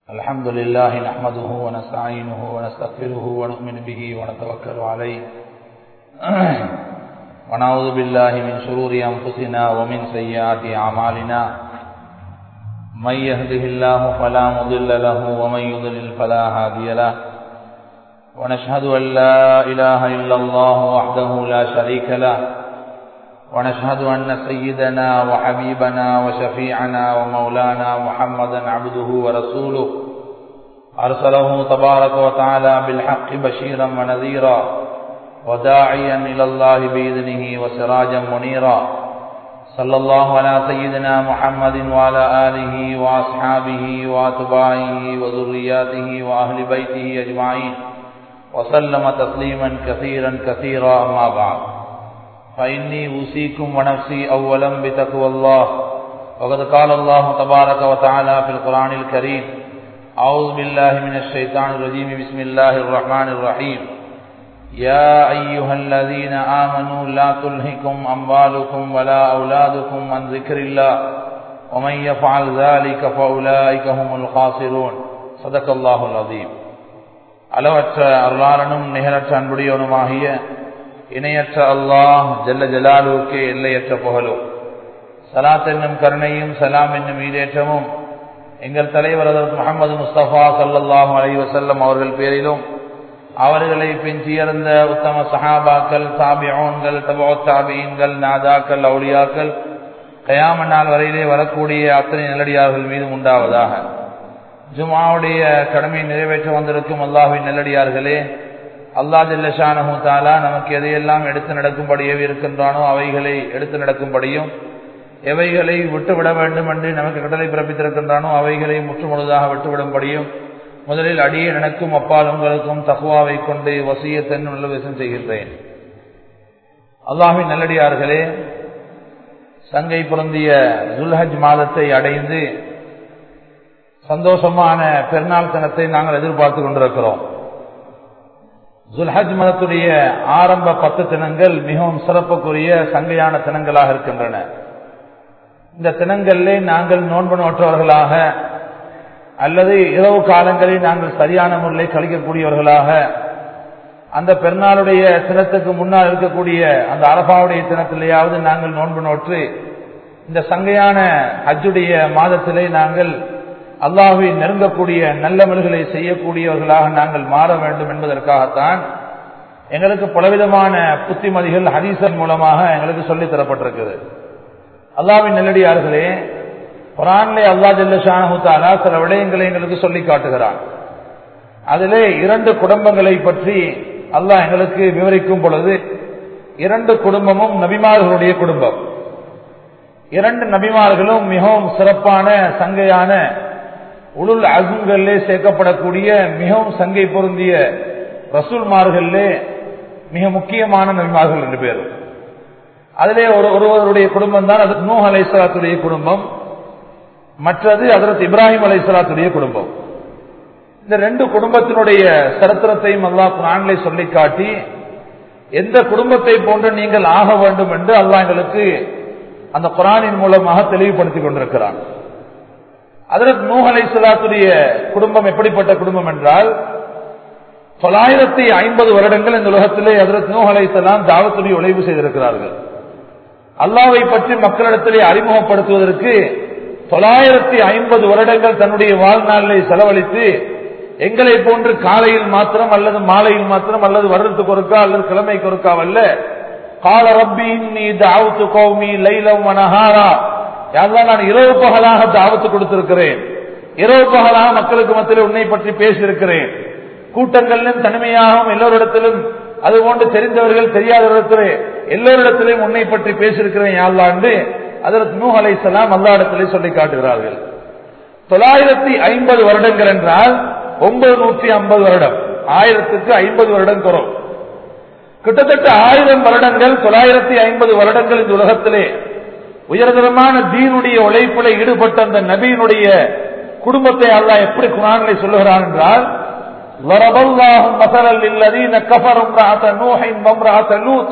الحمد لله نحمده ونستعينه ونستغفره ونؤمن به ونتوكل عليه ونعوذ بالله من شرور أنفسنا ومن سيئات أعمالنا من يهده الله فلا مضل له ومن يضلل فلا هادي له ونشهد أن لا إله إلا الله وحده لا شريك له ونشهد أن سيدنا وحبيبنا وشفيعنا ومولانا محمدا عبده ورسوله أرسله تبارك وتعالى بالحق بشيرا ونذيرا وداعيا إلى الله بإذنه وسراجا منيرا صلى الله على سيدنا محمد وعلى آله وأصحابه وأتباعه وذرياته وأهل بيته أجمعين وسلم تسليما كثيرا كثيرا أما بعد فإني أوصيكم ونفسي أولا بتقوى الله وقد قال الله تبارك وتعالى في القرآن الكريم أعوذ بالله من الشيطان الرجيم بسم الله الرحمن الرحيم يا أيها الذين آمنوا لا تلهكم أموالكم ولا أولادكم عن ذكر الله ومن يفعل ذلك فأولئك هم الخاسرون صدق الله العظيم அளவற்ற அருளாளனும் நிகரற்ற அன்புடையவனுமாகிய இணையற்ற அல்லாஹ் ஜல்ல ஜலாலுவுக்கு எல்லையற்ற புகழும் சலாத் என்னும் கருணையும் சலாம் என்னும் ஈடேற்றமும் எங்கள் தலைவர் அதற்கு முகமது முஸ்தபா சல்லாஹூ அலி வசல்லம் அவர்கள் பேரிலும் அவர்களை பின் சேர்ந்த உத்தம சஹாபாக்கள் சாபியோன்கள் தபோ சாபியன்கள் நாதாக்கள் அவுளியாக்கள் கயாம நாள் வரையிலே வரக்கூடிய அத்தனை நல்லடியார்கள் மீதும் உண்டாவதாக ஜுமாவுடைய கடமை நிறைவேற்ற வந்திருக்கும் அல்லாஹின் நல்லடியார்களே அல்லா ஜல்லஷானஹூ தாலா நமக்கு எதையெல்லாம் எடுத்து நடக்கும்படி ஏவி இருக்கின்றானோ அவைகளை எடுத்து நடக்கும்படியும் எவைகளை விட்டுவிட வேண்டும் என்று நமக்கு கடலை பிறப்பித்திருக்கின்றானோ அவைகளை முற்றுமுழுதாக விட்டுவிடும்படியும் முதலில் அடியே எனக்கும் அப்பால் உங்களுக்கும் தகுவாவை கொண்டு வசியத்தன் நல்லவிசம் செய்கின்றேன் அல்லாஹின் நல்லடியார்களே சங்கை பொருந்திய துல்ஹஜ் மாதத்தை அடைந்து சந்தோஷமான பெருநாள் தினத்தை நாங்கள் எதிர்பார்த்து கொண்டிருக்கிறோம் ஜுல்ஹஜ் மதத்துடைய ஆரம்ப பத்து தினங்கள் மிகவும் சிறப்புக்குரிய சங்கையான தினங்களாக இருக்கின்றன இந்த தினங்களிலே நாங்கள் நோன்பு நோற்றவர்களாக அல்லது இரவு காலங்களில் நாங்கள் சரியான முறையில் கழிக்கக்கூடியவர்களாக அந்த பெருநாளுடைய தினத்துக்கு முன்னால் இருக்கக்கூடிய அந்த அரபாவுடைய தினத்திலேயாவது நாங்கள் நோன்பு நோற்று இந்த சங்கையான ஹஜ்ஜுடைய மாதத்திலே நாங்கள் அல்லாஹுவை நெருங்கக்கூடிய நல்லமல்களை செய்யக்கூடியவர்களாக நாங்கள் மாற வேண்டும் என்பதற்காகத்தான் எங்களுக்கு பலவிதமான புத்திமதிகள் ஹதீசன் மூலமாக எங்களுக்கு சொல்லித் தரப்பட்டிருக்குது அல்லாவின் நெல்லடியார்களே குரான்லே அல்லா ஜல்லஷானஹூத்தாலா சில விடயங்களை எங்களுக்கு சொல்லி காட்டுகிறான் அதிலே இரண்டு குடும்பங்களை பற்றி அல்லாஹ் எங்களுக்கு விவரிக்கும் பொழுது இரண்டு குடும்பமும் நபிமார்களுடைய குடும்பம் இரண்டு நபிமார்களும் மிகவும் சிறப்பான சங்கையான உளுள் அசுங்களிலே சேர்க்கப்படக்கூடிய மிகவும் சங்கை பொருந்திய ரசூல்மார்களிலே மிக முக்கியமான நபிமார்கள் ரெண்டு பேர் அதிலே ஒரு ஒருவருடைய குடும்பம் தான் அது நூ அலைசலாத்துடைய குடும்பம் மற்றது அதற்கு இப்ராஹிம் அலைசலாத்துடைய குடும்பம் இந்த ரெண்டு குடும்பத்தினுடைய சரித்திரத்தையும் அல்லாஹ் குரான்களை சொல்லி காட்டி எந்த குடும்பத்தை போன்று நீங்கள் ஆக வேண்டும் என்று அல்லாஹ் எங்களுக்கு அந்த குரானின் மூலமாக தெளிவுபடுத்திக் கொண்டிருக்கிறான் அதற்கு நூ அலைசலாத்துடைய குடும்பம் எப்படிப்பட்ட குடும்பம் என்றால் தொள்ளாயிரத்தி ஐம்பது வருடங்கள் இந்த உலகத்திலே அதற்கு நூ அலைசலாம் தாவத்துடைய உழைவு செய்திருக்கிறார்கள் அல்லாவை பற்றி மக்களிடத்திலே அறிமுகப்படுத்துவதற்கு தொள்ளாயிரத்தி ஐம்பது வருடங்கள் தன்னுடைய வாழ்நாளிலே செலவழித்து எங்களை போன்று காலையில் மாத்திரம் அல்லது மாலையில் மாத்திரம் அல்லது வருடத்துக்கு ஒருக்கா அல்லது கிழமைக்கு ஒருக்காவல்ல கால ரப்பி நீ தாவத்து கௌமி லைலம் மனஹாரா யாரெல்லாம் நான் இரவு பகலாக தாவத்து கொடுத்திருக்கிறேன் இரவு பகலாக மக்களுக்கு மத்தியில் உன்னை பற்றி பேசியிருக்கிறேன் கூட்டங்களிலும் தனிமையாகவும் எல்லோரிடத்திலும் அது போன்று தெரிந்தவர்கள் தெரியாதவரிடத்திலே எல்லோரிடத்திலையும் உன்னை பற்றி பேசியிருக்கிறேன் யாழ்லாண்டு அதற்கு நூ அலை சலாம் அல்லா இடத்திலே சொல்லி காட்டுகிறார்கள் தொள்ளாயிரத்தி ஐம்பது வருடங்கள் என்றால் ஒன்பது நூற்றி ஐம்பது வருடம் ஆயிரத்துக்கு ஐம்பது வருடம் குறம் கிட்டத்தட்ட ஆயிரம் வருடங்கள் தொள்ளாயிரத்தி ஐம்பது வருடங்கள் இந்த உலகத்திலே உயர்தரமான தீனுடைய உழைப்பில ஈடுபட்ட அந்த நபியினுடைய குடும்பத்தை அல்லாஹ் எப்படி குரான்களை சொல்லுகிறான் என்றால் ضرب الله مثلا للذين كفروا امرأة نوح وامرأة لوط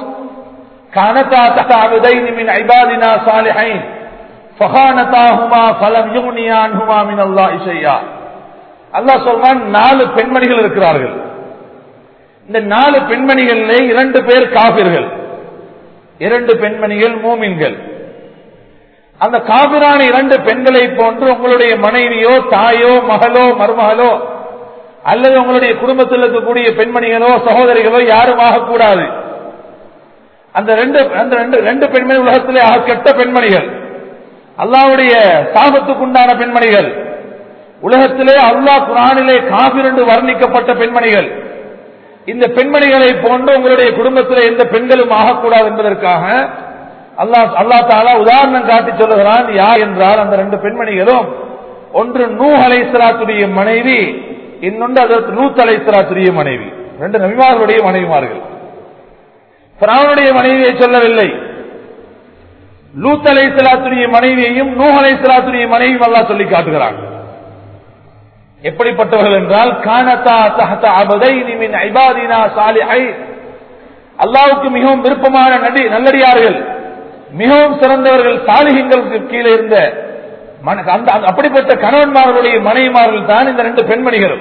كانتا تحت عبدين من عبادنا صالحين فخانتاهما فلم يغنيا عنهما من الله شيئا அல்லாஹ் சொல்றான் நாலு பெண்மணிகள் இருக்கிறார்கள் இந்த நாலு பெண்மணிகளில் இரண்டு பேர் காபிர்கள் இரண்டு பெண்மணிகள் மூமின்கள் அந்த காபிரான இரண்டு பெண்களை போன்று உங்களுடைய மனைவியோ தாயோ மகளோ மருமகளோ அல்லது உங்களுடைய குடும்பத்தில் இருக்கக்கூடிய பெண்மணிகளோ சகோதரிகளோ யாரும் ஆகக்கூடாது அந்த ரெண்டு அந்த ரெண்டு ரெண்டு பெண்மணி உலகத்திலே ஆக கெட்ட பெண்மணிகள் அல்லாவுடைய சாபத்துக்குண்டான பெண்மணிகள் உலகத்திலே அல்லாஹ் குரானிலே காபிர் என்று வர்ணிக்கப்பட்ட பெண்மணிகள் இந்த பெண்மணிகளை போன்று உங்களுடைய குடும்பத்தில் எந்த பெண்களும் ஆகக்கூடாது என்பதற்காக அல்லாஹ் அல்லா தாலா உதாரணம் காட்டி சொல்லுகிறான் யார் என்றால் அந்த ரெண்டு பெண்மணிகளும் ஒன்று நூ அலைசலாத்துடைய மனைவி இன்னொன்று அதற்கு நூத் அலைசலாத்துடைய மனைவி ரெண்டு நபிமார்களுடைய மனைவிமார்கள் பிராவனுடைய மனைவியை சொல்லவில்லை லூத் அலைசலாத்துடைய மனைவியையும் நூ அலைசலாத்துடைய மனைவியும் அல்லா சொல்லி காட்டுகிறான் எப்படிப்பட்டவர்கள் என்றால் கானதா தஹத அபதைனி மின் ஐபாதினா சாலிஹை அல்லாவுக்கு மிகவும் விருப்பமான நடி நல்லடியார்கள் மிகவும் சிறந்தவர்கள் சாலிகங்களுக்கு கீழே இருந்த அந்த அப்படிப்பட்ட கணவன்மார்களுடைய மனைவிமார்கள் தான் இந்த ரெண்டு பெண்மணிகளும்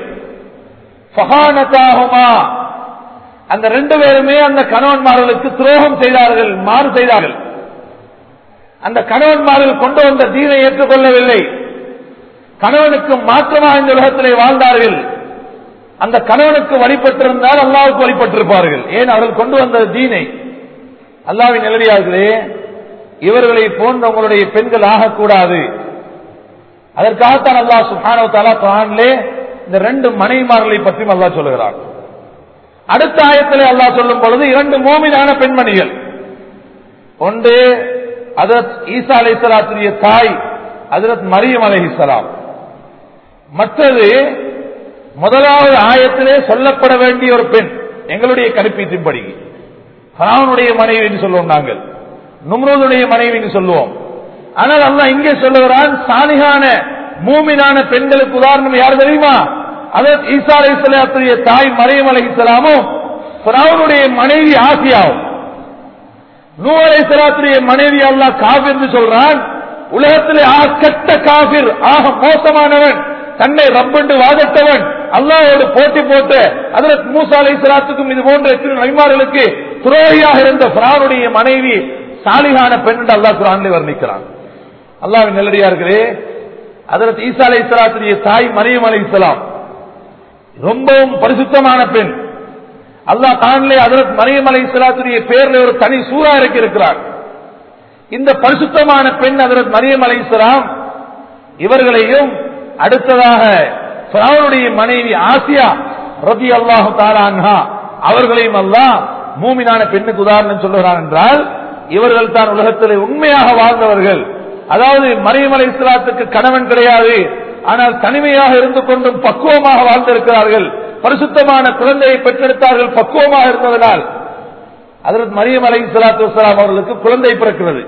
ஃபகானதாகுமா அந்த ரெண்டு பேருமே அந்த கணவன்மார்களுக்கு துரோகம் செய்தார்கள் மாறு செய்தார்கள் அந்த கணவன்மார்கள் கொண்டு வந்த தீனை ஏற்றுக்கொள்ளவில்லை கணவனுக்கு மாற்றமாக இந்த உலகத்திலே வாழ்ந்தார்கள் அந்த கணவனுக்கு வழிபட்டிருந்தால் அல்லாவுக்கு வழிபட்டிருப்பார்கள் ஏன் அவர்கள் கொண்டு வந்த தீனை அல்லாவின் நிலடியார்களே இவர்களை போன்ற உங்களுடைய பெண்கள் ஆகக்கூடாது அதற்காகத்தான் அல்லா சுஹானோ தாலா குரான்லே இந்த ரெண்டு மனைவிமார்களை பற்றியும் அல்லா சொல்லுகிறார் அடுத்த ஆயத்திலே அல்லா சொல்லும் பொழுது இரண்டு மோமினான பெண்மணிகள் ஒன்று அதரத் ஈசா அலைசலாத்துடைய தாய் அதரத் மரியம் அலைஹிசலாம் மற்றது முதலாவது ஆயத்திலே சொல்லப்பட வேண்டிய ஒரு பெண் எங்களுடைய கணிப்பீட்டின்படி ஹரானுடைய மனைவி என்று சொல்லுவோம் நாங்கள் நும்ரோதுடைய மனைவி என்று சொல்லுவோம் ஆனால் அல்ல இங்கே சொல்லுகிறான் சாலிகான மூமினான பெண்களுக்கு உதாரணம் யார் தெரியுமா அதற்கு ஈசா அலைசலாத்துடைய தாய் மரியம் அலைஹிசலாமும் பிராவனுடைய மனைவி ஆசியாவும் நூ அலைசலாத்துடைய மனைவி அல்லா காபிர் என்று சொல்றான் உலகத்திலே ஆக கெட்ட காபிர் ஆக மோசமானவன் தன்னை ரப்பென்று வாதத்தவன் அல்லாவோடு போட்டி போட்டு அதற்கு மூசா அலை சலாத்துக்கும் இது போன்ற எத்தனை நபிமார்களுக்கு துரோகியாக இருந்த பிரானுடைய மனைவி சாலிகான பெண் என்று அல்லாஹ் குரானிலே வர்ணிக்கிறான் அல்லாவின் நெல்லடியார்களே அதற்கு ஈசா அலை சலாத்துடைய தாய் மரியம் அலை இஸ்லாம் ரொம்பவும் பரிசுத்தமான பெண் அல்லாஹ் தானிலே அதற்கு மரியம் அலை சலாத்துடைய பேர்ல ஒரு தனி சூறா இறக்கி இருக்கிறார் இந்த பரிசுத்தமான பெண் அதற்கு மரியம் அலை இஸ்லாம் இவர்களையும் அடுத்ததாக பிராவுடைய மனைவி ஆசியா ரதி அல்லாஹு தாலான்ஹா அவர்களையும் அல்லாஹ் மூமினான பெண்ணுக்கு உதாரணம் சொல்லுகிறான் என்றால் இவர்கள் தான் உலகத்தில் உண்மையாக வாழ்ந்தவர்கள் அதாவது மரியமலை இஸ்லாத்துக்கு கணவன் கிடையாது ஆனால் தனிமையாக இருந்து கொண்டும் பக்குவமாக வாழ்ந்திருக்கிறார்கள் பரிசுத்தமான குழந்தையை பெற்றெடுத்தார்கள் பக்குவமாக இருந்ததனால் அதற்கு மரியம் அலை இஸ்லாத்து வலாம் அவர்களுக்கு குழந்தை பிறக்கிறது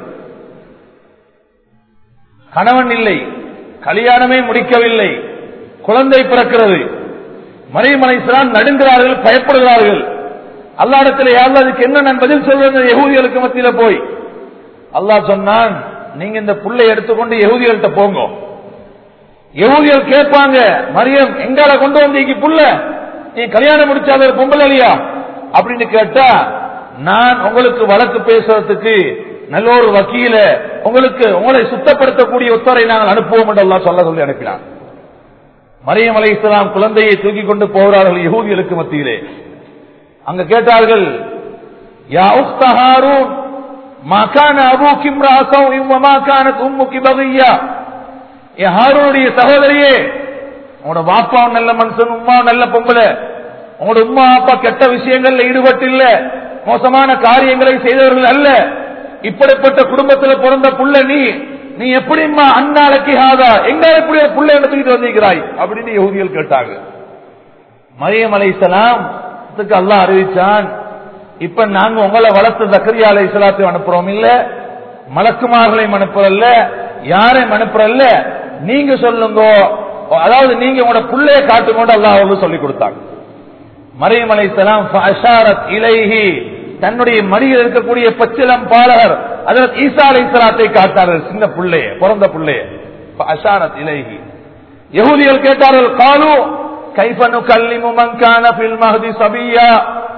கணவன் இல்லை கல்யாணமே முடிக்கவில்லை குழந்தை பிறக்கிறது மரியம் அலை இஸ்லாம் நடுங்கிறார்கள் பயப்படுகிறார்கள் அல்லாடத்தில் யாரும் அதுக்கு என்ன நான் பதில் சொல்வது யகுதிகளுக்கு மத்தியில போய் அல்லாஹ் சொன்னான் நீங்க இந்த புள்ளை எடுத்துக்கொண்டு யகுதிகள்கிட்ட போங்க யகுதிகள் கேட்பாங்க மரியம் எங்கால கொண்டு வந்தீங்க புள்ள நீ கல்யாணம் முடிச்சாத பொம்பளை இல்லையா அப்படின்னு கேட்டா நான் உங்களுக்கு வழக்கு பேசுறதுக்கு நல்ல ஒரு வக்கீல உங்களுக்கு உங்களை சுத்தப்படுத்தக்கூடிய உத்தரை நாங்கள் அனுப்புவோம் என்று எல்லாம் சொல்ல சொல்லி அனுப்பினான் மரியம் அலை இஸ்லாம் குழந்தையை தூக்கி கொண்டு போகிறார்கள் யகூதிகளுக்கு மத்தியிலே அங்க கேட்டார்கள் யா உக்த ஹாரூன் மகான அபு கிம்ராசம் இம்மமாக்கான உம்முக்கி பகையா என் ஹாரூனுடைய சகோதரியே உங்களோட பாப்பாவும் நல்ல மனுஷன் உமாவும் நல்ல பொம்பளை உங்களோட உமா அப்பா கெட்ட விஷயங்கள்ல ஈடுபட்டு இல்ல மோசமான காரியங்களை செய்தவர்கள் அல்ல இப்படிப்பட்ட குடும்பத்தில் பிறந்த புள்ள நீ நீ எப்படிம்மா அண்ணாளைக்கு ஆதா எங்க எப்படி ஒரு புள்ள எடுத்துக்கிட்டு வந்திருக்கிறாய் அப்படின்னு யகுதிகள் கேட்டாங்க மரியம் அலைசலாம் அல்லாஹ் அறிவிச்சான் இப்ப நாங்க உங்களை வளர்த்த சக்கரியா அலை இஸ்லாத்தையும் அனுப்புறோம் இல்ல மலக்குமார்களையும் அனுப்புறல்ல யாரையும் அனுப்புறல்ல நீங்க சொல்லுங்க அதாவது நீங்க உங்களோட புள்ளைய காட்டுக்கொண்டு அல்லாஹ் சொல்லி கொடுத்தாங்க மரியம் அலை இஸ்லாம் இலைஹி தன்னுடைய மடியில் இருக்கக்கூடிய பச்சிலம் பாலகர் அதற்கு ஈசா அலை இஸ்லாத்தை காட்டார்கள் சின்ன பிள்ளைய பிறந்த பிள்ளைய அஷாரத் இலைஹி யகுதிகள் கேட்டார்கள் காலு கைபனு கல்லிமு மங்கான பில் மஹதி சபியா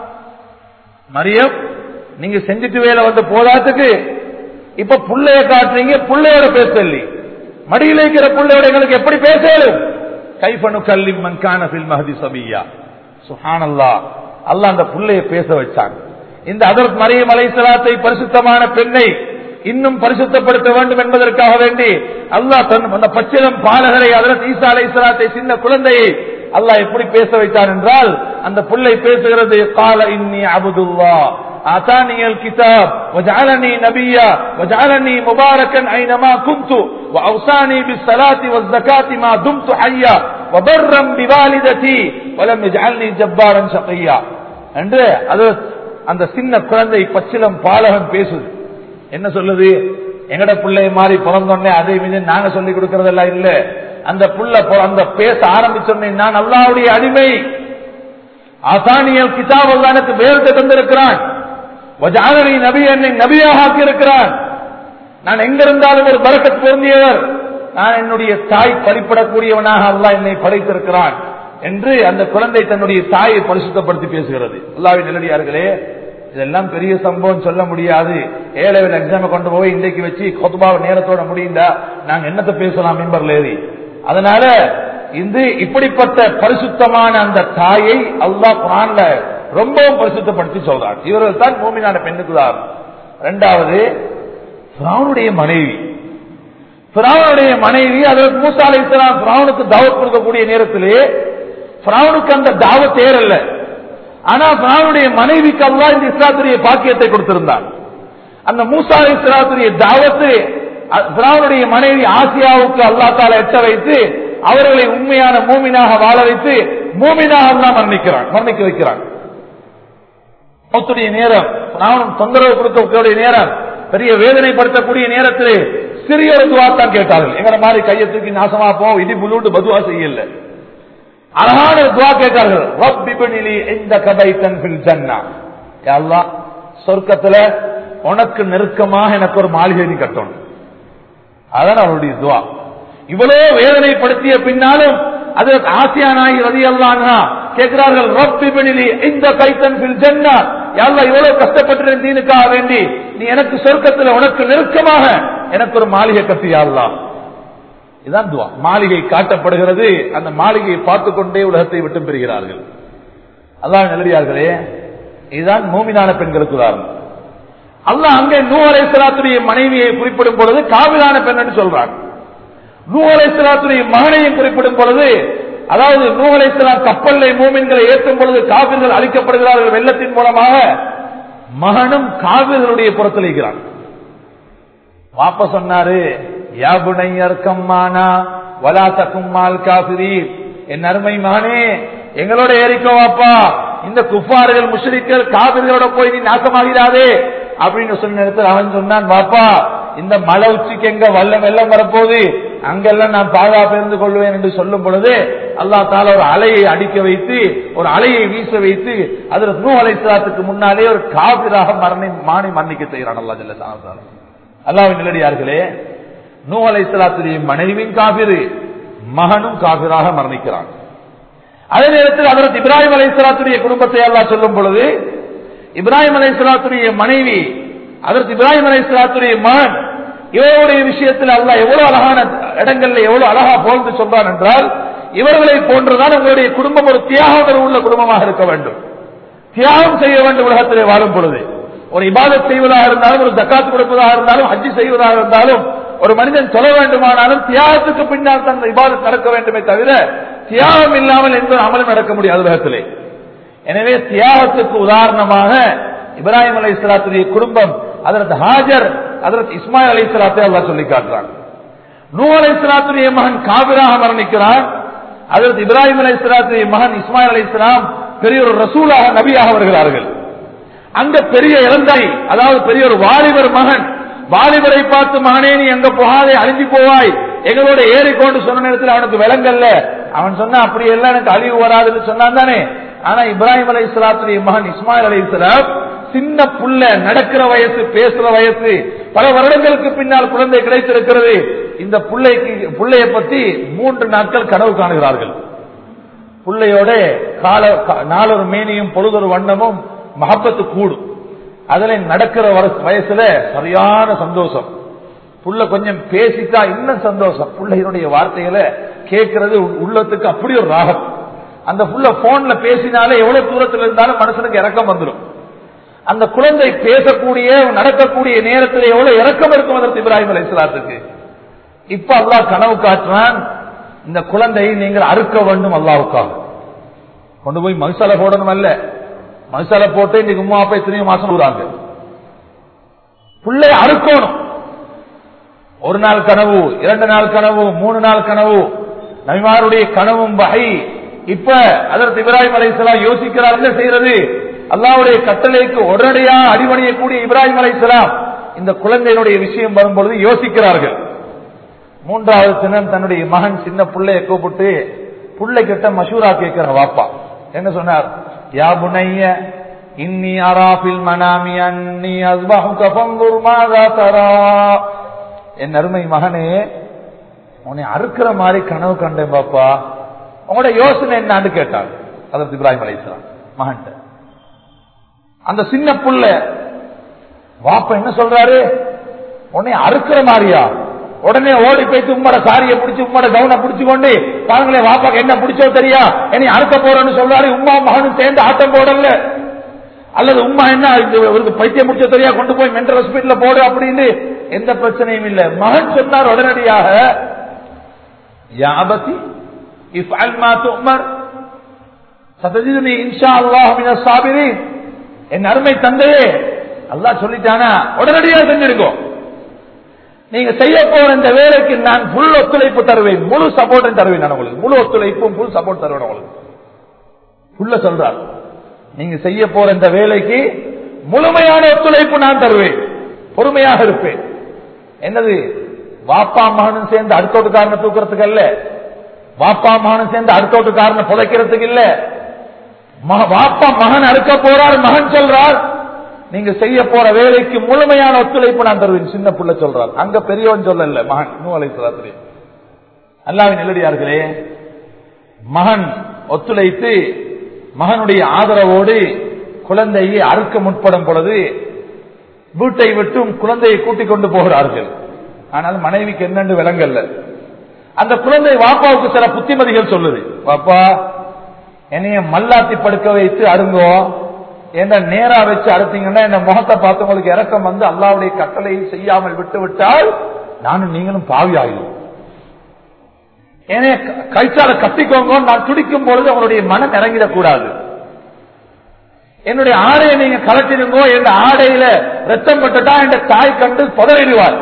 மரியம் நீங்க செஞ்சுட்டு வேலை வந்து போதாத்துக்கு இப்ப புள்ளைய காட்டுறீங்க புள்ளையோட பேசலி மடியில் இருக்கிற புள்ளையோட எங்களுக்கு எப்படி பேசலும் கைபனு கல்லி மங்கான பில் மஹதி சபியா சுஹானல்லா அல்லாஹ் அந்த புள்ளைய பேச வச்சான் இந்த அதற்கு மரியம் அலைசலாத்தை பரிசுத்தமான பெண்ணை இன்னும் பரிசுத்தப்படுத்த வேண்டும் என்பதற்காக வேண்டி அல்லாஹ் தன் அந்த பச்சிலம் பாலகரை அதற்கு ஈசா அலைசலாத்தை சின்ன குழந்தையை அல்லாஹ் எப்படி பேச வைத்தான் என்றால் அந்த புள்ளை பேசுகிறது கால இன்னி அபுதுல்லா آتاني الكتاب وجعلني نبيا وجعلني مباركا أينما كنت وأوصاني بالصلاة والزكاة ما دمت حيا وبرا بوالدتي ولم يجعلني جبارا شقيا என்று அது அந்த சின்ன குழந்தை பச்சிலம் பாலகன் பேசுது என்ன சொல்லுது எங்கட பிள்ளை மாதிரி பிறந்தோடனே அதை மீது நாங்க சொல்லி கொடுக்கறதெல்லாம் இல்ல அந்த புள்ள பொ- அந்த பேச ஆரம்பிச்சோடனே நான் அல்லாவுடைய அடிமை ஆசானியல் கிதாப் அல்லாஹ் எனக்கு வேர்த்து தந்திருக்கிறான் வஜாலனி நபி என்னை நபியாக ஆக்கியிருக்கிறான் நான் எங்க இருந்தாலும் ஒரு பரக்கத் பொருந்தியவர் நான் என்னுடைய தாய் பறிப்படக்கூடியவனாக அல்லாஹ் என்னை படைத்திருக்கிறான் என்று அந்த குழந்தை தன்னுடைய தாயை பரிசுத்தப்படுத்தி பேசுகிறது அல்லாவின் நிலடியார்களே இதெல்லாம் பெரிய சம்பவம் சொல்ல முடியாது ஏழவில் எக்ஸாமை கொண்டு போய் இன்றைக்கு வச்சு கொத்துபாவை நேரத்தோட முடியுண்டா நாங்க என்னத்தை பேசலாம் மெம்பர்ல ஏறி அதனால இந்த இப்படிப்பட்ட பரிசுத்தமான அந்த தாயை அல்லாஹ் குரான்ல ரொம்பவும் பரிசுத்தப்படுத்தி சொல்றான் இவர்கள் தான் மூமினான பெண்ணுக்கு உதாரணம் இரண்டாவது பிராவுனுடைய மனைவி பிராவுனுடைய மனைவி அதற்கு மூசா அலை இஸ்லாம் பிராவுனுக்கு தாவத் கொடுக்கக்கூடிய நேரத்திலே பிராவுனுக்கு அந்த தாவத் ஏறல்ல ஆனா பிராவுனுடைய மனைவிக்கு அல்லாஹ் இந்த இஸ்லாத்துடைய பாக்கியத்தை கொடுத்திருந்தான் அந்த மூசா அலை இஸ்லாத்துடைய தாவத்து அ- பிராவுனுடைய மனைவி ஆசியாவுக்கு அல்லாஹ் தால எட்ட வைத்து அவர்களை உண்மையான மூமினாக வாழ வைத்து மூமினாக அல்லாஹ் மரணிக்கிறான் மரணிக்க வைக்கிறான் மௌத்துடைய நேரம் ராவணன் தொந்தரவு கொடுக்கக்கூடிய நேரம் பெரிய வேதனைப்படுத்தக்கூடிய நேரத்திலே சிறிய ஒரு துவா தான் கேட்டார்கள் எங்களை மாதிரி கையை தூக்கி நாசமா போ இடி புல்லூட்டு பதுவா செய்யல அழகான ஒரு துவா கேட்டார்கள் ரப்பிபினிலி இந்த கபைத்தன் ஃபில் ஜன்னா யா அல்லாஹ் சொர்க்கத்துல உனக்கு நெருக்கமாக எனக்கு ஒரு மாளிகை நீ கட்டணும் அதான் அவருடைய துவா இவ்வளவு வேதனைப்படுத்திய பின்னாலும் அதற்கு ஆசியானாகி ரதி அல்லானா கேட்கிறார்கள் ரப்பிபினிலி இந்த கைத்தன் ஃபில் ஜன்னா யா அல்லாஹ் இவ்வளவு கஷ்டப்பட்டு தீனுக்காக வேண்டி நீ எனக்கு சொர்க்கத்துல உனக்கு நெருக்கமாக எனக்கு ஒரு மாளிகை கட்டியா அல்லாஹ் இதுதான் துவா மாளிகை காட்டப்படுகிறது அந்த மாளிகையை பார்த்து கொண்டே உலகத்தை விட்டு பெறுகிறார்கள் அல்லாஹ் நல்லடியார்களே இதுதான் மூமினான பெண்களுக்கு உதாரணம் அல்லாஹ் அங்கே நூ அலைசலாத்துடைய மனைவியை குறிப்பிடும் பொழுது காவிலான பெண் என்று சொல்றாங்க நூ அலைசலாத்துடைய மகனையும் குறிப்பிடும் பொழுது அதாவது நூ அலைசலாம் கப்பல்லை மூமின்களை ஏற்றும் பொழுது காவிர்கள் அழிக்கப்படுகிறார்கள் வெள்ளத்தின் மூலமாக மகனும் காவிர்களுடைய புறத்தில் இருக்கிறான் வாப்ப சொன்னாரு யாபுனையர்க்கம்மானா வலா தக்கும்மால் காபிரி என் அருமை மகனே எங்களோட ஏறிக்கோ வாப்பா இந்த குஃபார்கள் முஷ்ரிக்கள் காவிர்களோட போய் நீ நாசமாகிறாதே அப்படின்னு சொன்ன நேரத்தில் அவன் சொன்னான் வாப்பா இந்த மலை உச்சிக்கு எங்க வல்லம் வெள்ளம் வரப்போகுது அங்கெல்லாம் நான் பாதுகாப்பு இருந்து கொள்வேன் என்று சொல்லும் பொழுது அல்லா தால ஒரு அலையை அடிக்க வைத்து ஒரு அலையை வீச வைத்து அதில் நூ அலைசலாத்துக்கு முன்னாலே ஒரு காவிராக மரணி மாணி மன்னிக்க செய்கிறான் அல்லா ஜல்ல சாதாரண அல்லாவின் நிலடியார்களே நூ அலைசலாத்துடைய மனைவியும் காபிரு மகனும் காபிராக மரணிக்கிறான் அதே நேரத்தில் அதற்கு இப்ராஹிம் அலைசலாத்துடைய குடும்பத்தை அல்லாஹ் சொல்லும் பொழுது இப்ராஹிம் அலைசலாத்துடைய மனைவி அதற்கு இப்ராஹிம் அலைசலாத்துடைய மகன் இவருடைய விஷயத்தில் அல்லாஹ் எவ்வளவு அழகான இடங்கள்ல எவ்வளவு அழகா போன்று சொல்றான் என்றால் இவர்களை போன்றுதான் உங்களுடைய குடும்பம் ஒரு தியாகம் உள்ள குடும்பமாக இருக்க வேண்டும் தியாகம் செய்ய வேண்டும் உலகத்திலே வாழும் பொழுது ஒரு இபாதத் செய்வதாக இருந்தாலும் ஒரு ஜக்காத் கொடுப்பதாக இருந்தாலும் ஹஜ்ஜி செய்வதாக இருந்தாலும் ஒரு மனிதன் சொல்ல வேண்டுமானாலும் தியாகத்துக்கு பின்னால் தன் இபாதத் நடக்க வேண்டுமே தவிர தியாகம் இல்லாமல் எந்த அமலும் நடக்க முடியாது உலகத்திலே எனவே தியாகத்துக்கு உதாரணமாக இப்ராஹிம் அலை இஸ்லாத்துடைய குடும்பம் அதற்கு ஹாஜர் அதற்கு இஸ்மாயில் அலை இஸ்லாத்தை அல்லா சொல்லி காட்டுறான் நூ அலை இஸ்லாத்துடைய மகன் காபிராக மரணிக்கிறான் அதற்கு இப்ராஹிம் அலை இஸ்லாத்துடைய மகன் இஸ்மாயில் அலை இஸ்லாம் பெரிய ஒரு ரசூலாக நபியாக வருகிறார்கள் அங்க பெரிய இறந்தாய் அதாவது பெரிய ஒரு வாலிபர் மகன் வாலிபரை பார்த்து மகனே நீ எங்க போகாதே அழிஞ்சு போவாய் எங்களோட ஏறிக்கொண்டு சொன்ன நேரத்தில் அவனுக்கு விளங்கல்ல அவன் சொன்னா அப்படி எல்லாம் எனக்கு அழிவு வராதுன்னு சொன்னான் தானே ஆனா இப்ராஹிம் அலை இஸ்லாத்துடைய மகன் இஸ்மாயில் அலை இஸ்லாம் சின்ன புள்ள நடக்கிற வயசு பேசுற வயசு பல வருடங்களுக்கு பின்னால் குழந்தை கிடைத்திருக்கிறது இந்த பிள்ளைக்கு பிள்ளைய பத்தி மூன்று நாட்கள் கனவு காணுகிறார்கள் பிள்ளையோட கால கா- நாளொரு மேனியும் பொழுதொரு வண்ணமும் மகப்பத்து கூடும் அதுல நடக்கிற வர- வயசுல சரியான சந்தோஷம் புள்ள கொஞ்சம் பேசிட்டா இன்னும் சந்தோஷம் பிள்ளையினுடைய வார்த்தைகளை கேட்கறது உ- உள்ளத்துக்கு அப்படி ஒரு ராகம் அந்த புள்ள போன்ல பேசினாலே எவ்வளவு தூரத்தில் இருந்தாலும் மனுஷனுக்கு இறக்கம் வந்துடும் அந்த குழந்தை பேசக்கூடிய நடக்கக்கூடிய நேரத்தில் எவ்வளவு இறக்கம் இருக்கும் அதற்கு இப்ராஹிம் அலைஹிஸ்ஸலாத்துக்கு இப்ப அல்லாஹ் கனவு காட்டுறான் இந்த குழந்தையை நீங்கள் அறுக்க வேண்டும் அல்லாவுக்காக கொண்டு போய் மனுஷால போடணும் அல்ல மனுஷால போட்டு இன்னைக்கு உமா அப்பா எத்தனையோ மாசம் விடுறாங்க பிள்ளை அறுக்கணும் ஒரு நாள் கனவு இரண்டு நாள் கனவு மூணு நாள் கனவு நபிமாருடைய கனவும் வகை இப்ப அதற்கு இப்ராஹிம் அலைஹிஸ்ஸலாம் யோசிக்கிறார் என்ன செய்யறது அல்லாஹ்வுடைய கட்டளைக்கு உடனடியா அடிபணியக்கூடிய இப்ராஹிம் அலைஹிஸ்ஸலாம் இந்த குழந்தையினுடைய விஷயம் வரும்பொழுது யோசிக்கிறார்கள் மூன்றாவது தினம் தன்னுடைய மகன் சின்ன பிள்ளைய கூப்பிட்டு பிள்ளை கிட்ட மஷூரா கேட்கிற வாப்பா என்ன சொன்னார் யா புனைய இன்னி அராஃபில் மனாமி அன்னி அஸ்பஹுக ஃபன்துர் மாதா தரா என் அருமை மகனே உன்னை அறுக்கிற மாதிரி கனவு கண்டேன் பாப்பா உங்களோட யோசனை என்னான்னு கேட்டார் அதற்கு இப்ராஹிம் அலைஹிஸ்ஸலாம் மகன்கிட்ட அந்த சின்ன புள்ள வாப்பா என்ன சொல்றாரு உன்னை அறுக்கிற மாதிரியா உடனே ஓடி போயிட்டு உம்மட சாரிய பிடிச்சு உம்மட கவுனை பிடிச்சு கொண்டு பாருங்களேன் வாப்பாக்கு என்ன பிடிச்சோ தெரியா என்னை அறுக்க போறேன்னு சொல்றாரு உமா மகனும் சேர்ந்து ஆட்டம் போடல அல்லது உமா என்ன இது இவருக்கு பைத்தியம் முடிச்ச தெரியா கொண்டு போய் மென்டல் ஹாஸ்பிட்டல்ல போடு அப்படின்னு எந்த பிரச்சனையும் இல்ல மகன் சொன்னார் உடனடியாக யாபதி இஃப் அல்மா துமர் சதஜிதுனி இன்ஷா அல்லாஹ் மின சாபிரின் என் அருமை தந்தையே அல்லாஹ் சொல்லிட்டானா உடனடியாக செஞ்சிருக்கோம் நீங்க செய்ய போற இந்த வேலைக்கு நான் புல் ஒத்துழைப்பு தருவேன் முழு சப்போர்ட்டும் தருவேன் நான் உங்களுக்கு முழு ஒத்துழைப்பும் புல் சப்போர்ட் தருவேன் உங்களுக்கு புல்ல சொல்றார் நீங்க செய்ய போற இந்த வேலைக்கு முழுமையான ஒத்துழைப்பு நான் தருவேன் பொறுமையாக இருப்பேன் என்னது வாப்பா மகனும் சேர்ந்து அடுத்தோட்டுக்காரனை தூக்குறதுக்கு அல்ல வாப்பா மகனும் சேர்ந்து அடுத்தோட்டுக்காரனை புதைக்கிறதுக்கு இல்ல மக- வாப்பா மகன் அறுக்க போறார் மகன் சொல்றார் நீங்க செய்ய போற வேலைக்கு முழுமையான ஒத்துழைப்பு நான் தருவேன் சின்ன புள்ள சொல்றார் அங்க பெரியவன் சொல்லல மகன் நூ அலைசலாத்திரி அல்லாவின் நிலடியார்களே மகன் ஒத்துழைத்து மகனுடைய ஆதரவோடு குழந்தையை அறுக்க முற்படும் பொழுது வீட்டை விட்டும் குழந்தையை கூட்டிக் கொண்டு போகிறார்கள் ஆனால் மனைவிக்கு என்னென்று விளங்கல்ல அந்த குழந்தை வாப்பாவுக்கு சில புத்திமதிகள் சொல்லுது வாப்பா என்னைய மல்லாத்தி படுக்க வைத்து அருங்கோ என்ன நேரா வச்சு அறுத்தீங்கன்னா என்ன முகத்தை பார்த்து உங்களுக்கு இறக்கம் வந்து அல்லாவுடைய கட்டளையை செய்யாமல் விட்டு விட்டால் நானும் நீங்களும் பாவி ஆகிடும் ஏனே கைச்சால கத்திக்கோங்க நான் துடிக்கும் பொழுது அவருடைய மனம் இறங்கிடக்கூடாது என்னுடைய ஆடையை நீங்க கலட்டிடுங்கோ என் ஆடையில ரத்தம் பட்டுட்டா என் தாய் கண்டு புதறிடுவார்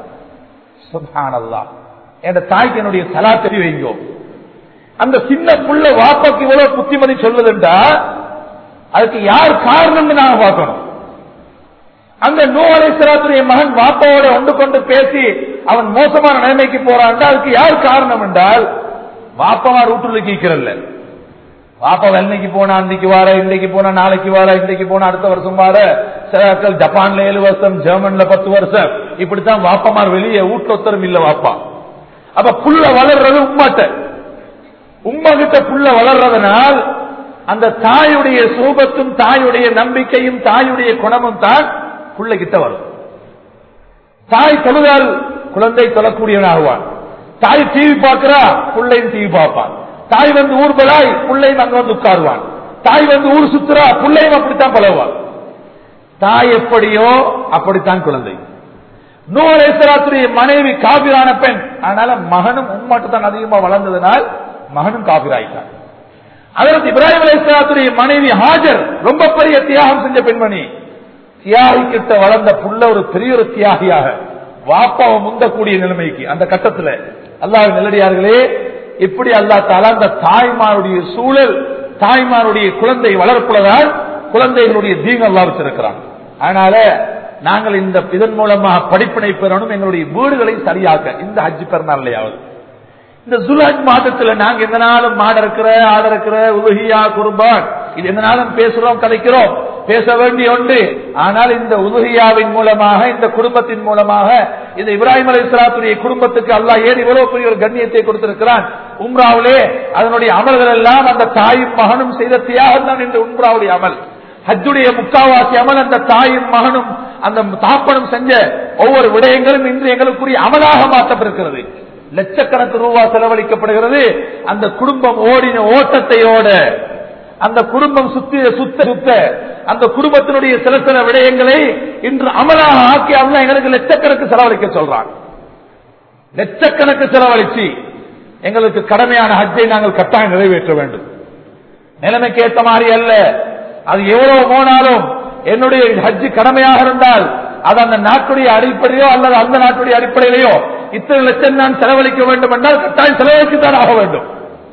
சுபானல்லா என் தாய்க்கு என்னுடைய சலா தெரி வைங்கோ அந்த சின்ன புள்ள வாப்பாக்கு இவ்வளவு புத்திமதி சொல்லுதுண்டா அதுக்கு யார் காரணம்னு நாங்க பார்க்கணும் அந்த நூலேஸ்வரத்துடைய மகன் வாப்பாவோட ஒன்று கொண்டு பேசி அவன் மோசமான நிலைமைக்கு போறான் அதுக்கு யார் காரணம் என்றால் வாப்பமார் வீட்டுல கீக்கிறல்ல வாப்பா வெள்ளைக்கு போனா அன்னைக்கு வார இன்னைக்கு போனா நாளைக்கு வார இன்னைக்கு போனா அடுத்த வருஷம் வார சில ஆட்கள் ஜப்பான்ல ஏழு வருஷம் ஜெர்மன்ல பத்து வருஷம் இப்படித்தான் வாப்பமார் வெளியே வீட்டுல ஒத்தரும் இல்ல வாப்பா அப்ப புள்ள வளர்றது உம்மாட்ட உம்மா கிட்ட புள்ள வளர்றதுனால் அந்த தாயுடைய சூபத்தும் தாயுடைய நம்பிக்கையும் தாயுடைய குணமும் தான் புள்ள கிட்ட வரும் தாய் தொழுதால் குழந்தை தொழக்கூடியவனாகுவான் தாய் டிவி பார்க்கிறா பிள்ளையும் டிவி பார்ப்பான் தாய் வந்து ஊர் பலாய் பிள்ளையும் அங்க வந்து உட்காருவான் தாய் வந்து ஊர் சுத்துறா பிள்ளையும் அப்படித்தான் பழகுவான் தாய் எப்படியோ அப்படித்தான் குழந்தை நூலேஸ்வராத்துடைய மனைவி காபிரான பெண் அதனால மகனும் உண்மாட்டு தான் அதிகமா வளர்ந்ததனால் மகனும் காபிராயிட்டான் அதற்கு இப்ராஹிம் அலைஹிஸ்ஸலாத்துடைய மனைவி ஹாஜர் ரொம்ப பெரிய தியாகம் செஞ்ச பெண்மணி தியாகி கிட்ட வளர்ந்த புள்ள ஒரு பெரிய ஒரு தியாகியாக வாப்பாவை முந்தக்கூடிய நிலைமைக்கு அந்த கட்டத்துல அல்லாஹ் நெல்லடியார்களே இப்படி அல்லா தாலா அந்த தாய்மாருடைய சூழல் தாய்மாருடைய குழந்தை வளர்ப்புலதான் குழந்தைகளுடைய தீங்க அல்லா வச்சிருக்கிறான் அதனால நாங்கள் இந்த இதன் மூலமாக படிப்பினை பெறணும் எங்களுடைய வீடுகளை சரியாக்க இந்த ஹஜ் பெருநாள்லையாவது இந்த சுலஹ் மாதத்துல நாங்க எந்த நாளும் மாட இருக்கிற ஆட இருக்கிற உலகியா குருபான் இது எந்த நாளும் பேசுறோம் கதைக்கிறோம் பேச வேண்டிய ஒன்று ஆனால் இந்த உதுகியாவின் மூலமாக இந்த குடும்பத்தின் மூலமாக இந்த இப்ராஹிம் அலி இஸ்லாத்துடைய குடும்பத்துக்கு அல்லாஹ் ஏன் இவ்வளவு பெரிய ஒரு கண்ணியத்தை கொடுத்திருக்கிறான் உம்ராவிலே அதனுடைய அமல்கள் எல்லாம் அந்த தாயும் மகனும் செய்த தியாகம் தான் இந்த உம்ராவுடைய அமல் ஹஜ்ஜுடைய முக்காவாசி அமல் அந்த தாயும் மகனும் அந்த தாப்பனும் செஞ்ச ஒவ்வொரு விடயங்களும் இன்று எங்களுக்குரிய அமலாக மாற்றப்பட்டிருக்கிறது லட்சக்கணக்கு ரூபா செலவழிக்கப்படுகிறது அந்த குடும்பம் ஓடின ஓட்டத்தையோட அந்த குடும்பம் சுத்தி சுத்த சுத்த அந்த குடும்பத்தினுடைய சில சில விடயங்களை இன்று அமலாக ஆக்கி அல்ல எங்களுக்கு லட்சக்கணக்கு செலவழிக்க சொல்றான் லட்சக்கணக்கு செலவழிச்சு எங்களுக்கு கடமையான ஹஜ்ஜை நாங்கள் கட்டாயம் நிறைவேற்ற வேண்டும் நிலைமைக்கு ஏற்ற மாதிரி அல்ல அது எவ்வளவு போனாலும் என்னுடைய ஹஜ்ஜு கடமையாக இருந்தால் அது அந்த நாட்டுடைய அடிப்படையோ அல்லது அந்த நாட்டுடைய அடிப்படையிலேயோ இத்தனை லட்சம் நான் செலவழிக்க வேண்டும் என்றால் கட்டாயம் செலவழித்துத்தான் ஆக வேண்டும்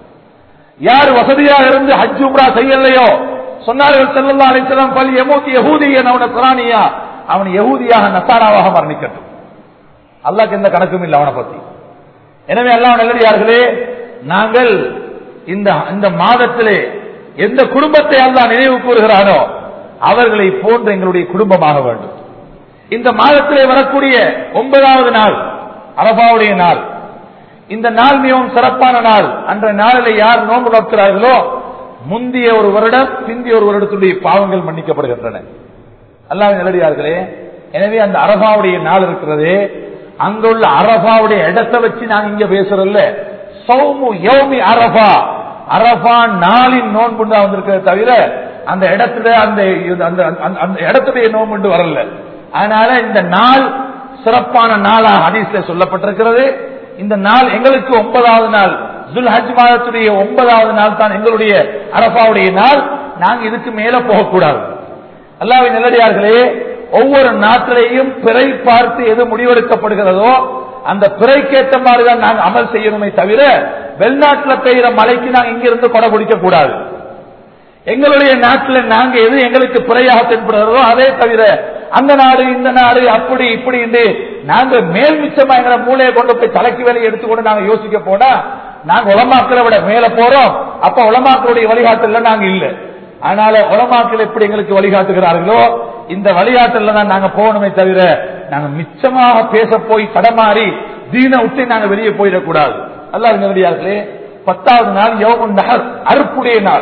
யார் வசதியாக இருந்து ஹஜ் உம்ரா செய்யலையோ சொன்னார்கள் செல்லல்லா அலிசல்லாம் பல் எமூத்தி யகூதியன் அவன குரானியா அவன் யகூதியாக நசாராவாக மரணிக்கட்டும் அல்லாக்கு எந்த கணக்கும் இல்லை அவனை பத்தி எனவே எல்லாம் நல்லடியார்களே நாங்கள் இந்த இந்த மாதத்திலே எந்த குடும்பத்தை அல்லா நினைவு கூறுகிறானோ அவர்களை போன்று எங்களுடைய குடும்பமாக வேண்டும் இந்த மாதத்திலே வரக்கூடிய ஒன்பதாவது நாள் அரபாவுடைய நாள் இந்த நாள் மிகவும் சிறப்பான நாள் அன்ற நாளில் யார் நோன்பு நோக்கிறார்களோ முந்திய ஒரு வருடம் பிந்திய ஒரு வருடத்துடைய பாவங்கள் மன்னிக்கப்படுகின்றன அல்லாஹ் நல்லடியார்களே எனவே அந்த அரபாவுடைய நாள் இருக்கிறதே அங்குள்ள அரபாவுடைய இடத்தை வச்சு நாங்க இங்க பேசுறோம்ல சௌமு யோமி அரபா அரபா நாளின் நோன்பு தான் வந்திருக்கிறத தவிர அந்த இடத்துல அந்த அந்த அந்த இடத்துடைய நோன்பு வரல அதனால இந்த நாள் சிறப்பான நாளா ஹதீஸ்ல சொல்லப்பட்டிருக்கிறது இந்த நாள் எங்களுக்கு ஒன்பதாவது நாள் ஜுல் ஹஜ் மாதத்துடைய ஒன்பதாவது நாள் தான் எங்களுடைய அரபாவுடைய நாள் நாங்க இதுக்கு மேல போகக்கூடாது அல்லாவின் நல்லடியார்களே ஒவ்வொரு நாட்டிலேயும் பிறை பார்த்து எது முடிவெடுக்கப்படுகிறதோ அந்த பிறைக்கேற்ற மாதிரிதான் நாங்கள் அமல் செய்யணுமே தவிர வெளிநாட்டில் பெய்கிற மழைக்கு நாங்கள் இங்கிருந்து கொடை பிடிக்க கூடாது எங்களுடைய நாட்டில் நாங்க எது எங்களுக்கு பிறையாக தென்படுகிறதோ அதே தவிர அந்த நாடு இந்த நாடு அப்படி இப்படி என்று நாங்க மேல் மிச்சமா எங்களை மூளையை கொண்டு போய் தலைக்கு வேலையை எடுத்துக்கொண்டு நாங்க யோசிக்க போனா நாங்க உலமாக்களை விட மேல போறோம் அப்ப உலமாக்களுடைய வழிகாட்டல நாங்க இல்ல அதனால உலமாக்கள் எப்படி எங்களுக்கு வழிகாட்டுகிறார்களோ இந்த வழிகாட்டல தான் நாங்க போகணுமே தவிர நாங்க மிச்சமாக பேச போய் தடமாறி தீன விட்டு நாங்க வெளியே போயிடக்கூடாது அல்லாது நேரடியார்களே பத்தாவது நாள் யோகன் நகர் அறுப்புடைய நாள்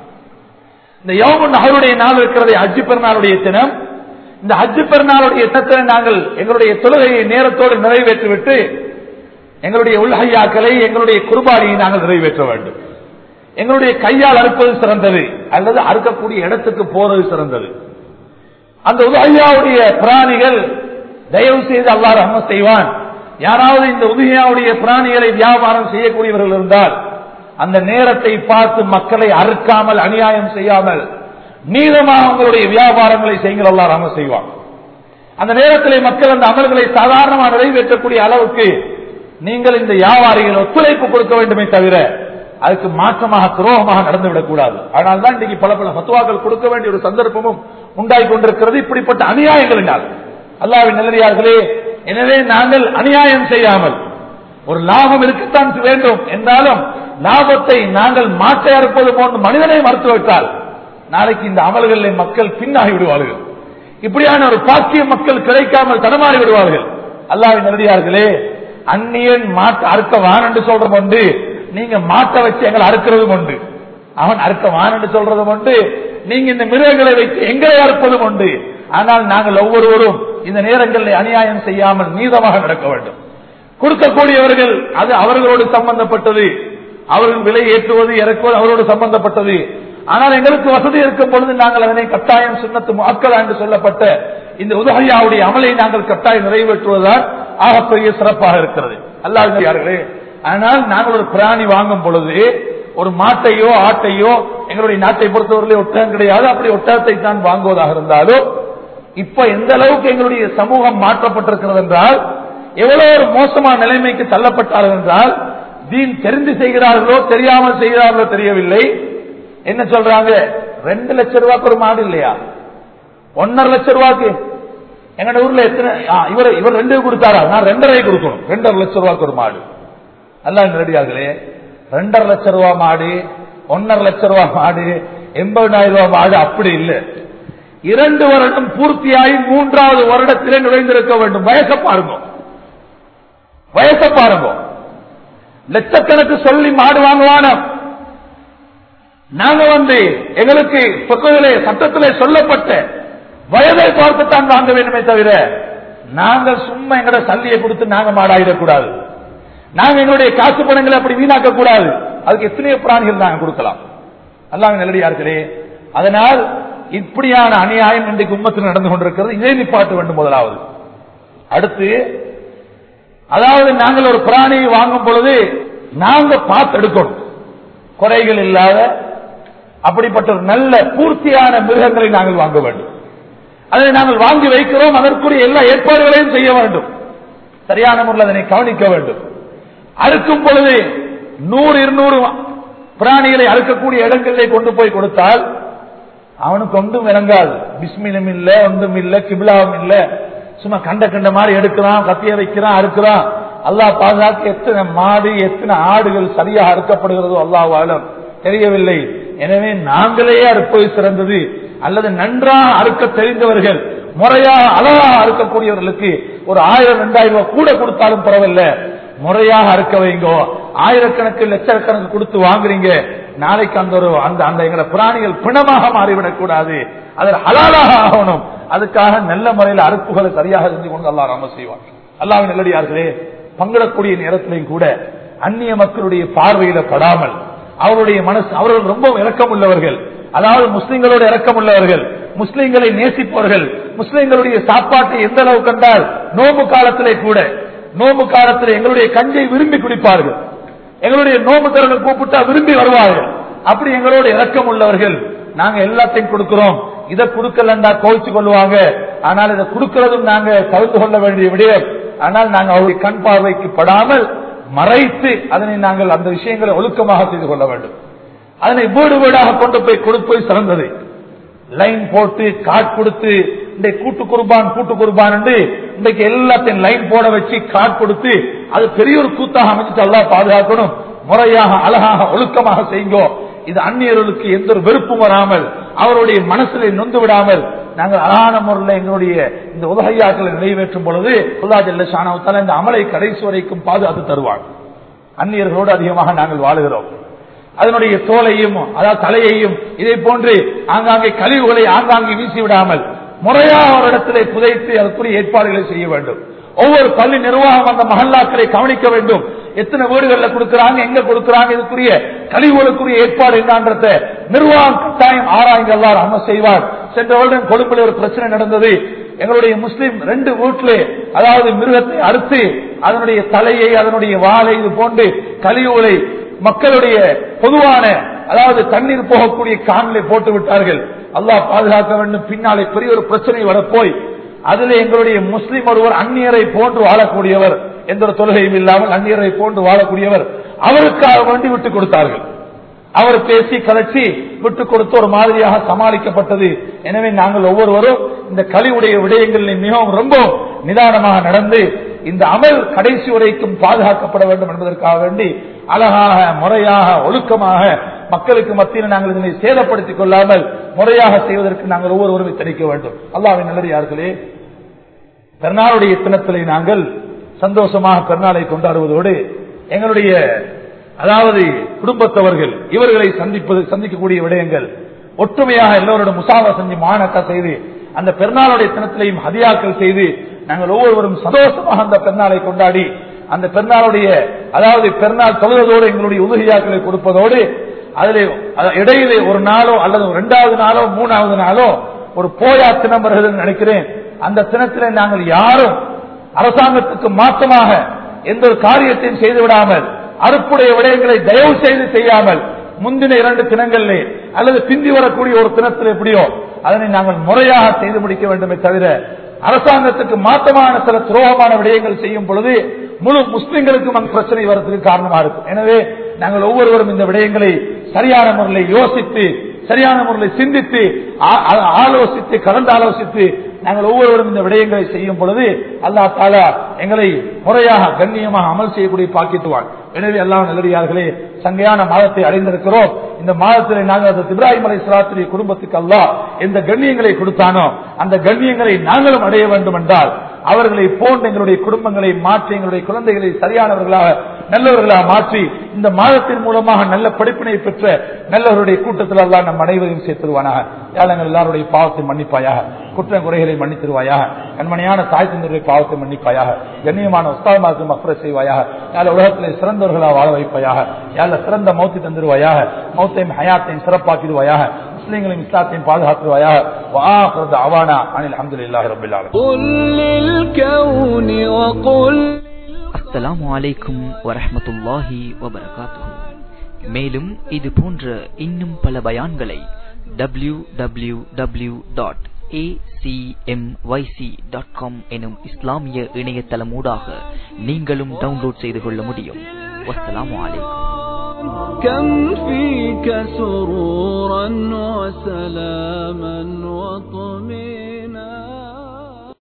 இந்த யோகன் நகருடைய நாள் இருக்கிறது அஜி பெருநாளுடைய தினம் இந்த ஹஜ்ஜு பெருநாளுடைய தினத்தில் நாங்கள் எங்களுடைய தொழுகையை நேரத்தோடு நிறைவேற்றிவிட்டு எங்களுடைய உள்ஹையாக்களை எங்களுடைய குர்பானியை நாங்கள் நிறைவேற்ற வேண்டும் எங்களுடைய கையால் அறுப்பது சிறந்தது அல்லது அறுக்கக்கூடிய இடத்துக்கு போறது சிறந்தது அந்த உதகையாவுடைய பிராணிகள் தயவு செய்து அல்லாஹ் ரஹ்ம செய்வான் யாராவது இந்த உதகையாவுடைய பிராணிகளை வியாபாரம் செய்யக்கூடியவர்கள் இருந்தால் அந்த நேரத்தை பார்த்து மக்களை அறுக்காமல் அநியாயம் செய்யாமல் நீளமாக உங்களுடைய வியாபாரங்களை செய்யுங்கள் அல்லா ரஹ்ம செய்வான் அந்த நேரத்திலே மக்கள் அந்த அமல்களை சாதாரணமாக நிறைவேற்றக்கூடிய அளவுக்கு நீங்கள் இந்த வியாபாரிகள் ஒத்துழைப்பு கொடுக்க வேண்டுமே தவிர அதுக்கு மாற்றமாக துரோகமாக நடந்துவிடக் கூடாது ஆனால் தான் இன்றைக்கு பல பல பத்துவாக்கள் கொடுக்க வேண்டிய ஒரு சந்தர்ப்பமும் உண்டாகி கொண்டிருக்கிறது இப்படிப்பட்ட அநியாயங்களினால் அல்லாவின் நல்லடியார்களே எனவே நாங்கள் அநியாயம் செய்யாமல் ஒரு லாபம் இருக்கத்தான் வேண்டும் என்றாலும் லாபத்தை நாங்கள் மாற்ற அறுப்பது போன்று மனிதனை மறுத்து வைத்தால் நாளைக்கு இந்த அமல்களில் மக்கள் பின்னாகி விடுவார்கள் இப்படியான ஒரு பாக்கிய மக்கள் கிடைக்காமல் தடமாறி விடுவார்கள் அல்லாவின் நல்லடியார்களே அந்நியன் மாட்ட அறுக்க வான் என்று சொல்றது உண்டு நீங்க மாட்ட வச்சு எங்களை அறுக்கிறதும் உண்டு அவன் அறுக்க வான் என்று சொல்றதும் உண்டு நீங்க இந்த மிருகங்களை வைத்து எங்களை அறுப்பதும் உண்டு ஆனால் நாங்கள் ஒவ்வொருவரும் இந்த நேரங்களில் அநியாயம் செய்யாமல் நீதமாக நடக்க வேண்டும் கொடுக்கக்கூடியவர்கள் அது அவர்களோடு சம்பந்தப்பட்டது அவர்கள் விலை ஏற்றுவது இறக்குவது அவரோடு சம்பந்தப்பட்டது ஆனால் எங்களுக்கு வசதி இருக்கும் பொழுது நாங்கள் அதனை கட்டாயம் சுண்ணத்து மாக்கலா என்று சொல்லப்பட்ட இந்த உதகையாவுடைய அமலை நாங்கள் கட்டாயம் நிறைவேற்றுவதுதான் ஆகப்பெரிய சிறப்பாக இருக்கிறது அல்லாஹர்களே ஆனால் நாங்கள் ஒரு பிராணி வாங்கும் பொழுது ஒரு மாட்டையோ ஆட்டையோ எங்களுடைய நாட்டை பொறுத்தவரையிலே ஒட்டகம் கிடையாது அப்படி ஒட்டகத்தை தான் வாங்குவதாக இருந்தாலும் இப்ப எந்த அளவுக்கு எங்களுடைய சமூகம் மாற்றப்பட்டிருக்கிறது என்றால் எவ்வளவு ஒரு மோசமான நிலைமைக்கு தள்ளப்பட்டார்கள் என்றால் தீன் தெரிந்து செய்கிறார்களோ தெரியாமல் செய்கிறார்களோ தெரியவில்லை என்ன சொல்றாங்க ரெண்டு லட்சம் ரூபாய்க்கு ஒரு மாடு இல்லையா ஒன்னரை லட்சம் ரூபாய்க்கு எங்க ஊர்ல எத்தனை இவர் இவர் ரெண்டு கொடுத்தாரா நான் ரெண்டரை கொடுக்கணும் ரெண்டரை லட்சம் ரூபாய்க்கு ஒரு மாடு அல்ல ரெடியார்களே ரெண்டரை லட்சம் ரூபாய் மாடு ஒன்னரை லட்சம் ரூபாய் மாடு எண்பதாயிரம் ரூபாய் மாடு அப்படி இல்லை இரண்டு வருடம் பூர்த்தியாகி மூன்றாவது வருடத்திலே நுழைந்திருக்க வேண்டும் வயசை பாருங்க வயசை பாருங்க லட்சக்கணக்கு சொல்லி மாடு வாங்குவான நாங்க வந்து எங்களுக்கு பக்கத்திலே சட்டத்திலே சொல்லப்பட்ட வயதை பார்த்துத்தான் வாங்க வேண்டுமே தவிர நாங்கள் சும்மா எங்கட சல்லியை கொடுத்து நாங்க மாடாயிடக்கூடாது நாங்க எங்களுடைய காசு பணங்களை அப்படி வீணாக்க கூடாது அதுக்கு எத்தனையோ பிராணிகள் நாங்க கொடுக்கலாம் அல்லாஹ் நல்லடியார்களே அதனால் இப்படியான அநியாயம் இன்றைக்கு உம்மத்தில் நடந்து கொண்டிருக்கிறது இதை நிப்பாட்ட வேண்டும் முதலாவது அடுத்து அதாவது நாங்கள் ஒரு பிராணியை வாங்கும் பொழுது நாங்க பார்த்து எடுக்கணும் குறைகள் இல்லாத அப்படிப்பட்ட ஒரு நல்ல பூர்த்தியான மிருகங்களை நாங்கள் வாங்க வேண்டும் அதை நாங்கள் வாங்கி வைக்கிறோம் அதற்குரிய எல்லா ஏற்பாடுகளையும் செய்ய வேண்டும் சரியான முறையில் அதனை கவனிக்க வேண்டும் அறுக்கும் பொழுது நூறு இருநூறு பிராணிகளை அறுக்கக்கூடிய இடங்களிலே கொண்டு போய் கொடுத்தால் அவனுக்கு ஒன்றும் இறங்காது பிஸ்மிலும் இல்ல ஒன்றும் இல்ல கிபிலாவும் இல்ல சும்மா கண்ட கண்ட மாதிரி எடுக்கிறான் கத்திய வைக்கிறான் அறுக்கிறான் அல்லாஹ் பாதுகாக்க எத்தனை மாடு எத்தனை ஆடுகள் சரியாக அறுக்கப்படுகிறதோ அல்லாஹ் வாழும் தெரியவில்லை எனவே நாங்களே அறுப்பது சிறந்தது அல்லது நன்றாக அறுக்க தெரிந்தவர்கள் முறையாக அழகாக அறுக்கக்கூடியவர்களுக்கு ஒரு ஆயிரம் ரெண்டாயிரம் ரூபாய் கூட கொடுத்தாலும் பரவாயில்ல முறையாக அறுக்க வைங்கோ ஆயிரக்கணக்கு லட்சக்கணக்கு கொடுத்து வாங்குறீங்க நாளைக்கு அந்த ஒரு அந்த அந்த எங்களை பிராணிகள் பிணமாக மாறிவிடக் கூடாது அதில் ஹலாலாக ஆகணும் அதுக்காக நல்ல முறையில் அறுப்புகளை சரியாக செஞ்சு கொண்டு அல்லா ராம செய்வார் அல்லாவின் நல்லடியார்களே பங்கிடக்கூடிய நேரத்திலையும் கூட அந்நிய மக்களுடைய பார்வையில படாமல் அவருடைய மனசு அவர்கள் ரொம்ப இரக்கம் உள்ளவர்கள் அதாவது முஸ்லிம்களோட இரக்கம் உள்ளவர்கள் முஸ்லிம்களை நேசிப்பவர்கள் முஸ்லிம்களுடைய சாப்பாட்டை எந்த அளவு கண்டால் நோம்பு காலத்திலே கூட நோம்பு காலத்தில் எங்களுடைய கஞ்சை விரும்பி குடிப்பார்கள் எங்களுடைய நோம்புத்தர்கள் கூப்பிட்டா விரும்பி வருவார்கள் அப்படி எங்களோட இரக்கம் உள்ளவர்கள் நாங்க எல்லாத்தையும் கொடுக்கிறோம் இதை கொடுக்கலண்டா கோவிச்சு கொள்வாங்க ஆனால் இதை கொடுக்கிறதும் நாங்க தவிர்த்து கொள்ள வேண்டிய விடயம் ஆனால் நாங்க அவருடைய கண் பார்வைக்கு படாமல் மறைத்து அதனை நாங்கள் அந்த விஷயங்களை ஒழுக்கமாக செய்து கொள்ள வேண்டும் அதனை வீடு வீடாக கொண்டு போய் கொடுப்பது சிறந்தது லைன் போட்டு காட் கொடுத்து இந்த கூட்டு குர்பான் கூட்டு குர்பான் என்று இன்றைக்கு எல்லாத்தையும் லைன் போட வச்சு காட் கொடுத்து அது பெரிய ஒரு கூத்தாக அமைச்சிட்டு எல்லாம் பாதுகாக்கணும் முறையாக அழகாக ஒழுக்கமாக செய்யுங்கோ இது அந்நியர்களுக்கு எந்த ஒரு வெறுப்பும் வராமல் அவருடைய மனசிலே நொந்து விடாமல் நாங்கள் அழகான முறையில் எங்களுடைய இந்த உதகையாக்களை நிறைவேற்றும் பொழுது உல்லாஜல்ல ஷானாவத்தால் இந்த அமலை கடைசி வரைக்கும் பாதுகாத்து தருவார் அந்நியர்களோடு அதிகமாக நாங்கள் வாழுகிறோம் அதனுடைய தோலையும் அதாவது தலையையும் இதை போன்று ஆங்காங்கே கழிவுகளை ஆங்காங்கே வீசி விடாமல் முறையாக ஒரு இடத்திலே புதைத்து அதற்குரிய ஏற்பாடுகளை செய்ய வேண்டும் ஒவ்வொரு பள்ளி நிர்வாகம் அந்த மகல்லாக்களை கவனிக்க வேண்டும் எத்தனை வீடுகள்ல கொடுக்கிறாங்க எங்க கொடுக்கிறாங்க இதுக்குரிய கழிவுகளுக்குரிய ஏற்பாடு என்னன்றத நிர்வாகம் கட்டாயம் ஆராய்ந்து எல்லாரும் அம செய்வார் சென்ற வருடம் கொழும்பில் ஒரு பிரச்சனை நடந்தது எங்களுடைய முஸ்லிம் ரெண்டு வீட்டிலே அதாவது மிருகத்தை அறுத்து அதனுடைய தலையை அதனுடைய வாழை இது போன்று கழிவுகளை மக்களுடைய பொதுவான அதாவது தண்ணீர் போகக்கூடிய காணிலே போட்டு விட்டார்கள் அல்லாஹ் பாதுகாக்க வேண்டும் பின்னாலே பெரிய ஒரு பிரச்சனை வரப்போய் அதில் எங்களுடைய முஸ்லிம் ஒருவர் அந்நியரை போன்று வாழக்கூடியவர் எந்த ஒரு தொழுகையும் இல்லாமல் அந்நியரை போன்று வாழக்கூடியவர் அவருக்காக வேண்டி விட்டுக் கொடுத்தார்கள் அவர் பேசி கலைச்சி விட்டுக் கொடுத்து ஒரு மாதிரியாக சமாளிக்கப்பட்டது எனவே நாங்கள் ஒவ்வொருவரும் இந்த கழிவுடைய விடயங்களில் மிகவும் ரொம்ப நிதானமாக நடந்து இந்த அமல் கடைசி வரைக்கும் பாதுகாக்கப்பட வேண்டும் என்பதற்காக வேண்டி அழகாக முறையாக ஒழுக்கமாக மக்களுக்கு மத்தியில் நாங்கள் இதனை சேதப்படுத்திக் கொள்ளாமல் முறையாக செய்வதற்கு நாங்கள் ஒவ்வொருவரும் எத்தனைக்க வேண்டும் அல்லாவின் நல்லடியார்களே பெருநாளுடைய தினத்திலே நாங்கள் சந்தோஷமாக பெருநாளை கொண்டாடுவதோடு எங்களுடைய அதாவது குடும்பத்தவர்கள் இவர்களை சந்திப்பது சந்திக்கக்கூடிய விடயங்கள் ஒற்றுமையாக எல்லோருடைய முசாவா செஞ்சு மானக்கா செய்து அந்த பெருநாளுடைய தினத்திலையும் ஹதியாக்கள் செய்து நாங்கள் ஒவ்வொருவரும் சந்தோஷமாக அந்த பெருநாளை கொண்டாடி அந்த பெருநாளுடைய அதாவது பெருநாள் தொழுவதோடு எங்களுடைய உதவியாக்களை கொடுப்பதோடு அதில் இடையிலே ஒரு நாளோ அல்லது இரண்டாவது நாளோ மூணாவது நாளோ ஒரு போயா தினம் வருகிறது நினைக்கிறேன் அந்த தினத்திலே நாங்கள் யாரும் அரசாங்கத்துக்கு மாற்றமாக எந்த ஒரு காரியத்தையும் செய்து விடாமல் அறுப்புடைய விடயங்களை தயவு செய்து செய்யாமல் முந்தின இரண்டு தினங்களிலே அல்லது பிந்தி வரக்கூடிய ஒரு தினத்தில் எப்படியோ அதனை நாங்கள் முறையாக செய்து முடிக்க வேண்டுமே தவிர அரசாங்கத்துக்கு மாற்றமான சில துரோகமான விடயங்கள் செய்யும் பொழுது முழு முஸ்லிம்களுக்கும் அந்த பிரச்சனை வரதுக்கு காரணமா இருக்கும் எனவே நாங்கள் ஒவ்வொருவரும் இந்த விடயங்களை சரியான முறையில் யோசித்து சரியான முறையில் சிந்தித்து ஆலோசித்து கலந்து ஆலோசித்து நாங்கள் ஒவ்வொருவரும் இந்த விடயங்களை செய்யும் பொழுது அல்லா தாலா எங்களை முறையாக கண்ணியமாக அமல் செய்யக்கூடிய பாக்கிட்டுவான் எனவே எல்லாம் நல்லடியார்களே சங்கையான மாதத்தை அடைந்திருக்கிறோம் இந்த மாதத்தில் நாங்கள் இப்ராஹிம் அலை சலாத்துடைய குடும்பத்துக்கு அல்லா எந்த கண்ணியங்களை கொடுத்தானோ அந்த கண்ணியங்களை நாங்களும் அடைய வேண்டும் என்றால் அவர்களை போன்ற எங்களுடைய குடும்பங்களை மாற்றி எங்களுடைய குழந்தைகளை சரியானவர்களாக நல்லவர்களாக மாற்றி இந்த மாதத்தின் மூலமாக நல்ல படிப்பினை பெற்ற நல்லவருடைய கூட்டத்தில் எல்லாம் நம் அனைவரையும் சேர்த்துருவானாக ஏழங்கள் எல்லாருடைய பாவத்தை மன்னிப்பாயாக குற்ற குறைகளை மன்னித்திருவாயாக கண்மணியான தாய் தந்தருடைய பாவத்தை மன்னிப்பாயாக கண்ணியமான உஸ்தாமாக்கு மஃபர செய்வாயாக யாழ் உலகத்திலே சிறந்தவர்களாக வாழ வைப்பாயாக யாழ் சிறந்த மௌத்தி தந்துருவாயாக மௌத்தையும் ஹயாத்தையும் சிறப்பாக்கிடுவாயாக முஸ்லீம்களின் இஸ்லாத்தையும் பாதுகாத்துருவாயாக வாஹரது அவானா அனில் அஹமதுல்லாஹி ரபில் ஆலமீன் قل للكون وقل அஸ்ஸலாமு அலைக்கும் வரஹ்மத்துல்லாஹி வபரகாத்துஹு மேலும் இது போன்ற இன்னும் பல பயான்களை W W W dot dot com எனும் இஸ்லாமிய இணையதளம் ஊடாக நீங்களும் டவுன்லோட் செய்து கொள்ள முடியும் வஸ்ஸலாமு அலைக்கும் كم فيك سرورا وسلاما وطمئنا